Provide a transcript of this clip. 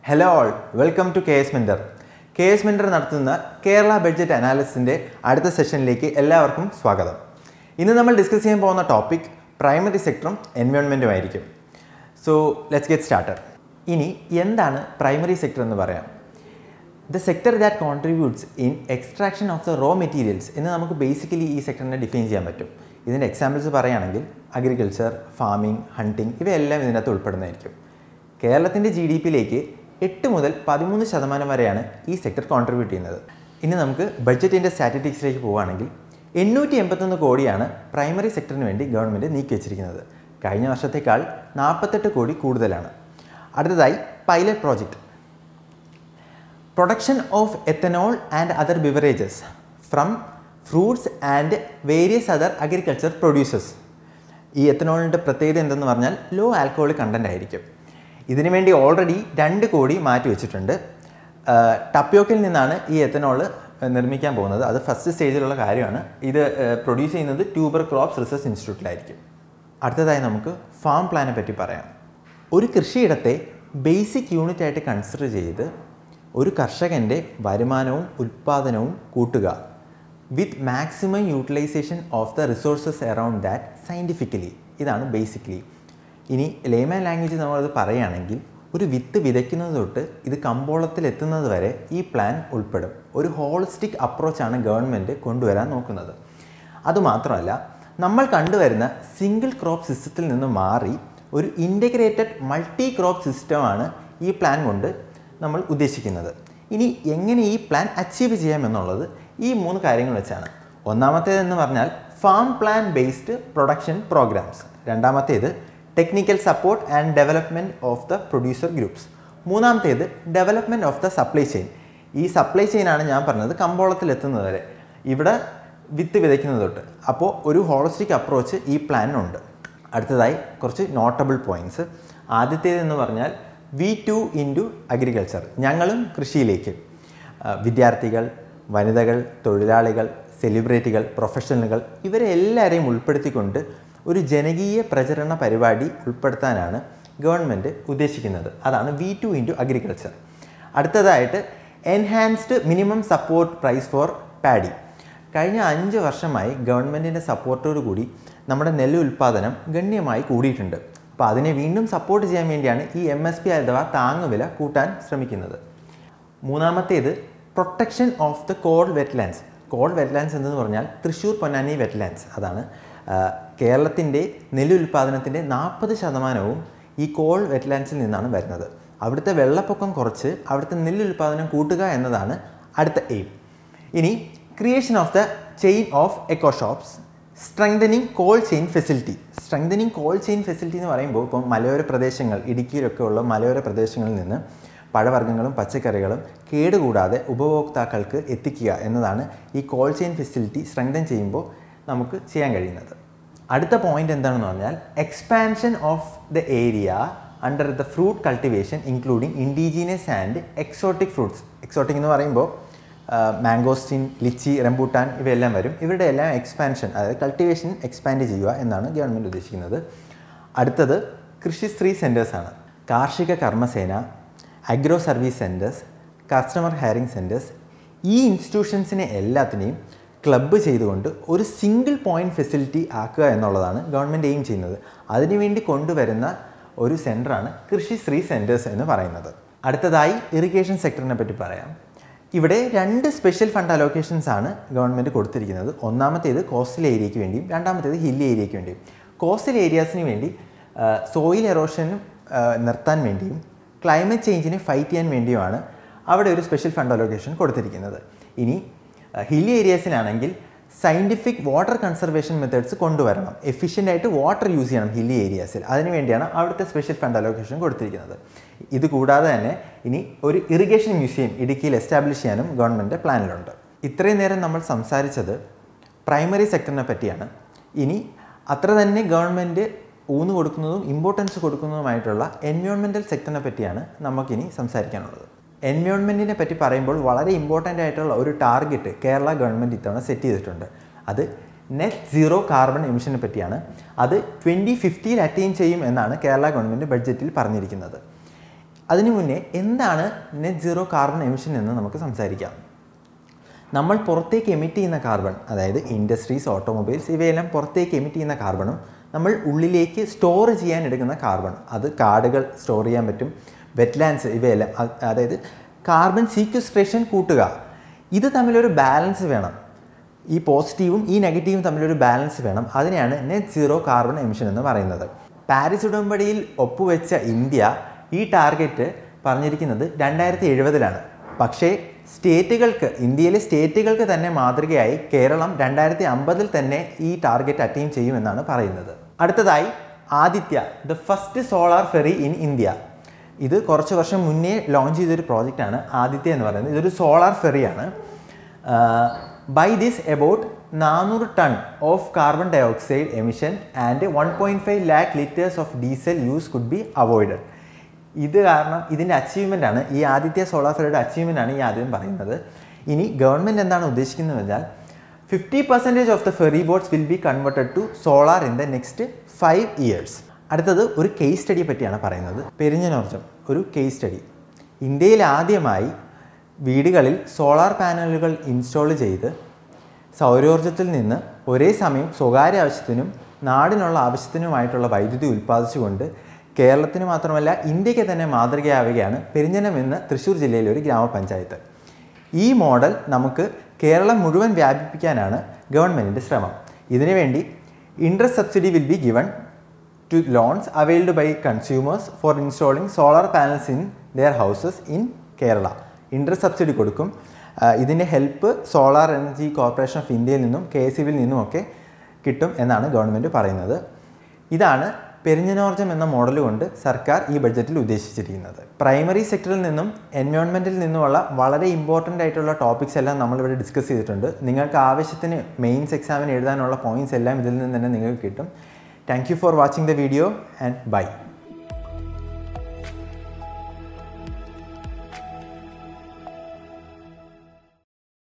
hello all welcome to K S mentor K S mentor നടത്തുന്ന Kerala budget അനാലിസിൻ്റെ അടുത്ത സെഷനിലേക്ക് എല്ലാവർക്കും സ്വാഗതം ഇന്ന് നമ്മൾ ഡിസ്കസ് ചെയ്യാൻ പോകുന്ന ടോപ്പിക് പ്രൈമറി സെക്ടറും എൻവയോൺമെൻറ്റും ആയിരിക്കും സോ ലെറ്റ്സ് ഗെറ്റ് സ്റ്റാർട്ടഡ് ഇനി എന്താണ് പ്രൈമറി സെക്ടർ എന്ന് പറയാം the sector that contributes in extraction of the raw materials എന്ന് നമുക്ക് ബേസിക്കലി ഈ സെക്ടറിനെ ഡിഫൈൻ ചെയ്യാൻ പറ്റും ഇതിൻ്റെ എക്സാമ്പിൾസ് പറയുകയാണെങ്കിൽ അഗ്രികൾച്ചർ ഫാമിംഗ് ഹണ്ടിങ് ഇവയെല്ലാം ഇതിനകത്ത് ഉൾപ്പെടുന്നതായിരിക്കും കേരളത്തിൻ്റെ ജി ഡി പിയിലേക്ക് എട്ട് മുതൽ പതിമൂന്ന് ശതമാനം വരെയാണ് ഈ സെക്ടർ കോൺട്രിബ്യൂട്ട് ചെയ്യുന്നത് ഇനി നമുക്ക് ബഡ്ജറ്റിൻ്റെ സ്റ്റാറ്റിസ്റ്റിക്സിലേക്ക് പോവുകയാണെങ്കിൽ എണ്ണൂറ്റി എൺപത്തൊന്ന് കോടിയാണ് പ്രൈമറി സെക്ടറിന് വേണ്ടി ഗവൺമെൻറ് നീക്കി വെച്ചിരിക്കുന്നത് കഴിഞ്ഞ വർഷത്തേക്കാൾ നാൽപ്പത്തെട്ട് കോടി കൂടുതലാണ് അടുത്തതായി pilot project production of ethanol and other beverages from fruits and various other agriculture producers ഈ എത്തനോളിൻ്റെ പ്രത്യേകത എന്തെന്ന് പറഞ്ഞാൽ ലോ ആൽക്കഹോളിക് കണ്ടൻ്റ് ആയിരിക്കും ഇതിനു വേണ്ടി ഓൾറെഡി രണ്ട് കോടി മാറ്റി വെച്ചിട്ടുണ്ട് ടപ്യോക്കിൽ നിന്നാണ് ഈ എത്തനോൾ നിർമ്മിക്കാൻ പോകുന്നത് അത് ഫസ്റ്റ് സ്റ്റേജിലുള്ള കാര്യമാണ് ഇത് പ്രൊഡ്യൂസ് ചെയ്യുന്നത് ട്യൂബർ ക്രോപ്സ് റിസർച്ച് ഇൻസ്റ്റിറ്റ്യൂട്ടിലായിരിക്കും അടുത്തതായി നമുക്ക് ഫാം പ്ലാനെ പറ്റി പറയാം ഒരു കൃഷിയിടത്തെ ബേസിക് യൂണിറ്റ് ആയിട്ട് കൺസിഡർ ചെയ്ത് ഒരു കർഷകൻ്റെ വരുമാനവും ഉൽപ്പാദനവും കൂട്ടുക with maximum utilization of the resources around that scientifically ഇതാണ് ബേസിക്കലി ഇനി ലേമാൻ ലാംഗ്വേജ് നമ്മളത് പറയുകയാണെങ്കിൽ ഒരു വിത്ത് വിതയ്ക്കുന്നത് തൊട്ട് ഇത് കമ്പോളത്തിൽ എത്തുന്നത് വരെ ഈ പ്ലാൻ ഉൾപ്പെടും ഒരു ഹോളിസ്റ്റിക് അപ്രോച്ചാണ് ഗവൺമെൻറ് കൊണ്ടുവരാൻ നോക്കുന്നത് അതുമാത്രമല്ല നമ്മൾ കണ്ടുവരുന്ന സിംഗിൾ ക്രോപ്പ് സിസ്റ്റത്തിൽ നിന്ന് മാറി ഒരു ഇൻ്റഗ്രേറ്റഡ് മൾട്ടി ക്രോപ്പ് സിസ്റ്റമാണ് ഈ പ്ലാൻ കൊണ്ട് നമ്മൾ ഉദ്ദേശിക്കുന്നത് ഇനി എങ്ങനെ ഈ പ്ലാൻ അച്ചീവ് ചെയ്യാമെന്നുള്ളത് ഈ മൂന്ന് കാര്യങ്ങൾ വെച്ചാണ് ഒന്നാമത്തേതെന്ന് പറഞ്ഞാൽ farm plan based production programs രണ്ടാമത്തേത് technical support and development of the producer groups മൂന്നാമത്തേത് development of the supply chain ഈ സപ്ലൈ ചെയിനാണ് ഞാൻ പറഞ്ഞത് കമ്പോളത്തിൽ എത്തുന്നത് വരെ ഇവിടെ വിത്ത് വിതയ്ക്കുന്നത് തൊട്ട് അപ്പോൾ ഒരു ഹോളിസ്റ്റിക് അപ്രോച്ച് ഈ പ്ലാനിനുണ്ട് അടുത്തതായി കുറച്ച് നോട്ടബിൾ പോയിൻറ്റ്സ് ആദ്യത്തേതെന്ന് പറഞ്ഞാൽ വി ടു ഇൻറ്റു അഗ്രികൾച്ചർ ഞങ്ങളും കൃഷിയിലേക്ക് വിദ്യാർത്ഥികൾ വനിതകൾ തൊഴിലാളികൾ സെലിബ്രിറ്റികൾ പ്രൊഫഷണലുകൾ ഇവരെ എല്ലാവരെയും ഉൾപ്പെടുത്തിക്കൊണ്ട് ഒരു ജനകീയ പ്രചരണ പരിപാടി ഉൾപ്പെടുത്താനാണ് ഗവൺമെൻറ് ഉദ്ദേശിക്കുന്നത് അതാണ് വി ടു ഇൻറ്റു അഗ്രികൾച്ചർ അടുത്തതായിട്ട് enhanced minimum support price for paddy കഴിഞ്ഞ അഞ്ച് വർഷമായി ഗവൺമെൻറ്റിൻ്റെ സപ്പോർട്ടോടുകൂടി നമ്മുടെ നെല്ല് ഉൽപ്പാദനം ഗണ്യമായി കൂടിയിട്ടുണ്ട് അപ്പോൾ അതിനെ വീണ്ടും സപ്പോർട്ട് ചെയ്യാൻ വേണ്ടിയാണ് ഈ എം എസ് പി അഥവാ താങ്ങുവില കൂട്ടാൻ ശ്രമിക്കുന്നത് മൂന്നാമത്തേത് protection of the Kole wetlands Kole wetlands എന്ന് പറഞ്ഞാൽ തൃശ്ശൂർ പൊന്നാനി വെറ്റ്ലാൻഡ്സ് അതാണ് കേരളത്തിൻ്റെ നെല്ലുൽപാദനത്തിൻ്റെ നാൽപ്പത് ശതമാനവും ഈ കോൾ വെറ്റ്ലാൻഡ്സിൽ നിന്നാണ് വരുന്നത് അവിടുത്തെ വെള്ളപ്പൊക്കം കുറച്ച് അവിടുത്തെ നെല്ലുൽപാദനം കൂട്ടുക എന്നതാണ് അടുത്ത എയിം ഇനി creation of the chain of eco shops strengthening cold chain facility strengthening cold chain facility എന്ന് പറയുമ്പോൾ ഇപ്പം മലയോര പ്രദേശങ്ങൾ ഇടുക്കിയിലൊക്കെ ഉള്ള മലയോര പ്രദേശങ്ങളിൽ നിന്ന് പഴവർഗ്ഗങ്ങളും പച്ചക്കറികളും കേടുകൂടാതെ ഉപഭോക്താക്കൾക്ക് എത്തിക്കുക എന്നതാണ് ഈ കോൾ ചെയിൻ ഫെസിലിറ്റി സ്ട്രെങ്തൻ ചെയ്യുമ്പോൾ നമുക്ക് ചെയ്യാൻ കഴിയുന്നത് അടുത്ത പോയിന്റ് എന്താണെന്ന് പറഞ്ഞാൽ expansion of the area under the fruit cultivation including indigenous and exotic fruits exotic എന്ന് പറയുമ്പോൾ മാംഗോസ്റ്റിൻ ലിച്ചി റംബൂട്ടാൻ ഇവയെല്ലാം വരും ഇവരുടെ എല്ലാം എക്സ്പാൻഷൻ അതായത് കൾട്ടിവേഷൻ എക്സ്പാൻഡ് ചെയ്യുക എന്നാണ് ഗവൺമെൻറ് ഉദ്ദേശിക്കുന്നത് അടുത്തത് കൃഷിശ്രീ സെൻറ്റേഴ്സാണ് കാർഷിക കർമ്മസേന agro service centres customer hiring centres ഈ ഇൻസ്റ്റിറ്റ്യൂഷൻസിനെ എല്ലാത്തിനെയും ക്ലബ്ബ് ചെയ്തുകൊണ്ട് ഒരു സിംഗിൾ പോയിൻറ്റ് ഫെസിലിറ്റി ആക്കുക എന്നുള്ളതാണ് ഗവൺമെൻറ് എയിം ചെയ്യുന്നത് അതിനുവേണ്ടി കൊണ്ടുവരുന്ന ഒരു സെൻറ്ററാണ് കൃഷിശ്രീ സെൻറ്റേഴ്സ് എന്ന് പറയുന്നത് അടുത്തതായി ഇറിഗേഷൻ സെക്ടറിനെ പറ്റി പറയാം ഇവിടെ രണ്ട് സ്പെഷ്യൽ ഫണ്ട് അലോക്കേഷൻസ് ആണ് ഗവൺമെൻറ് കൊടുത്തിരിക്കുന്നത് ഒന്നാമത്തേത് കോസ്റ്റൽ ഏരിയയ്ക്ക് വേണ്ടിയും രണ്ടാമത്തേത് ഹില്ലി ഏരിയയ്ക്ക് വേണ്ടിയും കോസ്റ്റൽ ഏരിയാസിന് വേണ്ടി സോയിൽ എറോഷനും നിർത്താൻ വേണ്ടിയും ക്ലൈമറ്റ് ചേഞ്ചിനെ ഫൈറ്റ് ചെയ്യാൻ വേണ്ടിയുമാണ് അവിടെ ഒരു സ്പെഷ്യൽ ഫണ്ട് അലോക്കേഷൻ കൊടുത്തിരിക്കുന്നത് ഇനി ഹില്ലി ഏരിയാസിലാണെങ്കിൽ സയൻറ്റിഫിക് വാട്ടർ കൺസർവേഷൻ മെത്തേഡ്സ് കൊണ്ടുവരണം എഫിഷ്യൻ്റ് ആയിട്ട് വാട്ടർ യൂസ് ചെയ്യണം ഹില്ലി ഏരിയാസിൽ അതിനുവേണ്ടിയാണ് അവിടുത്തെ സ്പെഷ്യൽ ഫണ്ട് അലോക്കേഷൻ കൊടുത്തിരിക്കുന്നത് ഇത് കൂടാതെ തന്നെ ഇനി ഒരു ഇറിഗേഷൻ മ്യൂസിയം ഇടുക്കിയിൽ എസ്റ്റാബ്ലിഷ് ചെയ്യാനും ഗവൺമെൻറ് പ്ലാനിലുണ്ട് ഇത്രയും നേരം നമ്മൾ സംസാരിച്ചത് പ്രൈമറി സെക്ടറിനെ പറ്റിയാണ് ഇനി അത്ര തന്നെ ഗവൺമെൻറ് ഊന്ന് കൊടുക്കുന്നതും ഇമ്പോർട്ടൻസ് കൊടുക്കുന്നതുമായിട്ടുള്ള എൻവയോൺമെൻറ്റൽ സെക്ടറിനെ പറ്റിയാണ് നമുക്കിനി സംസാരിക്കാനുള്ളത് എൻവയോൺമെൻറ്റിനെ പറ്റി പറയുമ്പോൾ വളരെ ഇമ്പോർട്ടൻ്റ് ആയിട്ടുള്ള ഒരു ടാർഗറ്റ് കേരള ഗവൺമെൻറ് ഇത്തവണ സെറ്റ് ചെയ്തിട്ടുണ്ട് അത് നെറ്റ് സീറോ കാർബൺ എമിഷനെ പറ്റിയാണ് അത് ട്വൻറ്റി ഫിഫ്റ്റിയിൽ അറ്റൈൻ ചെയ്യും എന്നാണ് കേരള ഗവൺമെൻറ് ബഡ്ജറ്റിൽ പറഞ്ഞിരിക്കുന്നത് അതിനു മുന്നേ എന്താണ് നെറ്റ് സീറോ കാർബൺ എമിഷൻ എന്ന് നമുക്ക് സംസാരിക്കാം നമ്മൾ പുറത്തേക്ക് എമിറ്റ് ചെയ്യുന്ന കാർബൺ അതായത് ഇൻഡസ്ട്രീസ് ഓട്ടോമൊബൈൽസ് ഇവയെല്ലാം പുറത്തേക്ക് എമിറ്റ് ചെയ്യുന്ന കാർബണും നമ്മൾ ഉള്ളിലേക്ക് സ്റ്റോർ ചെയ്യാൻ എടുക്കുന്ന കാർബൺ അത് കാടുകൾ സ്റ്റോർ ചെയ്യാൻ പറ്റും വെറ്റ്ലാൻഡ്സ് ഇവയെല്ലാം അ- അതായത് കാർബൺ സീക്വസ്ട്രേഷൻ കൂട്ടുക ഇത് തമ്മിലൊരു ബാലൻസ് വേണം ഈ പോസിറ്റീവും ഈ നെഗറ്റീവും തമ്മിലൊരു ബാലൻസ് വേണം അതിനെയാണ് നെറ്റ് സീറോ കാർബൺ എമിഷൻ എന്ന് പറയുന്നത് പാരീസ് ഉടമ്പടിയിൽ ഒപ്പുവെച്ച ഇന്ത്യ ഈ ടാർഗറ്റ് പറഞ്ഞിരിക്കുന്നത് രണ്ടായിരത്തി എഴുപതിലാണ് പക്ഷേ സ്റ്റേറ്റുകൾക്ക് ഇന്ത്യയിലെ സ്റ്റേറ്റുകൾക്ക് തന്നെ മാതൃകയായി കേരളം രണ്ടായിരത്തി അമ്പതിൽ തന്നെ ഈ ടാർഗറ്റ് അറ്റൈൻ ചെയ്യുമെന്നാണ് പറയുന്നത് അടുത്തതായി Aditya the first solar ferry in India ഇത് കുറച്ച് വർഷം മുന്നേ ലോഞ്ച് ചെയ്തൊരു പ്രോജക്റ്റാണ് ആദിത്യ എന്ന് പറയുന്നത് ഇതൊരു സോളാർ ഫെറിയാണ് ബൈ ദിസ് എബൌട്ട് നാനൂറ് ton of carbon dioxide emission and one point five lakh litres of diesel use could be avoided ഇത് കാരണം ഇതിൻ്റെ അച്ചീവ്മെൻ്റ് ആണ് ഈ ആദിത്യ സോളാർ ഫെറിയുടെ അച്ചീവ്മെൻ്റ് ആണ് ഈ ആദ്യം പറയുന്നത് ഇനി ഗവൺമെൻറ് എന്താണ് ഉദ്ദേശിക്കുന്നത് വെച്ചാൽ fifty percentage of the ferry boats will be converted to solar in the next five years അടുത്തത് ഒരു കേസ് സ്റ്റഡിയെ പറ്റിയാണ് പറയുന്നത് പെരിഞ്ഞനോർജം ഒരു കേസ് സ്റ്റഡി ഇന്ത്യയിൽ ആദ്യമായി വീടുകളിൽ സോളാർ പാനലുകൾ ഇൻസ്റ്റാൾ ചെയ്ത് സൗരോർജ്ജത്തിൽ നിന്ന് ഒരേ സമയം സ്വകാര്യ ആവശ്യത്തിനും നാടിനുള്ള ആവശ്യത്തിനുമായിട്ടുള്ള വൈദ്യുതി ഉൽപ്പാദിച്ചുകൊണ്ട് കേരളത്തിന് മാത്രമല്ല ഇന്ത്യക്ക് തന്നെ മാതൃകയാവുകയാണ് പെരിഞ്ഞനം എന്ന തൃശ്ശൂർ ജില്ലയിലെ ഒരു ഗ്രാമപഞ്ചായത്ത് ഈ മോഡൽ നമുക്ക് കേരളം മുഴുവൻ വ്യാപിപ്പിക്കാനാണ് ഗവൺമെൻറ്റിൻ്റെ ശ്രമം ഇതിനുവേണ്ടി interest subsidy will be given to loans availed by consumers for installing solar panels in their houses in Kerala interest subsidy കൊടുക്കും ആ, ഇതിൻ്റെ help solar energy corporation of ഇന്ത്യയിൽ നിന്നും കെ എസ് ബിയിൽ നിന്നുമൊക്കെ കിട്ടും എന്നാണ് ഗവൺമെൻറ് പറയുന്നത് ഇതാണ് പെരിഞ്ഞനോർജം എന്ന മോഡൽ കൊണ്ട് സർക്കാർ ഈ ബഡ്ജറ്റിൽ ഉദ്ദേശിച്ചിരിക്കുന്നത് പ്രൈമറി സെക്ടറിൽ നിന്നും എൻവയോൺമെൻറ്റിൽ നിന്നുമുള്ള വളരെ ഇമ്പോർട്ടൻ്റ് ആയിട്ടുള്ള ടോപ്പിക്സ് എല്ലാം നമ്മളിവിടെ ഡിസ്കസ് ചെയ്തിട്ടുണ്ട് നിങ്ങൾക്ക് ആവശ്യത്തിന് മെയിൻസ് എക്സാമിന് എഴുതാനുള്ള പോയിന്റ്സ് എല്ലാം ഇതിൽ നിന്ന് തന്നെ നിങ്ങൾക്ക് കിട്ടും thank you for watching the video and by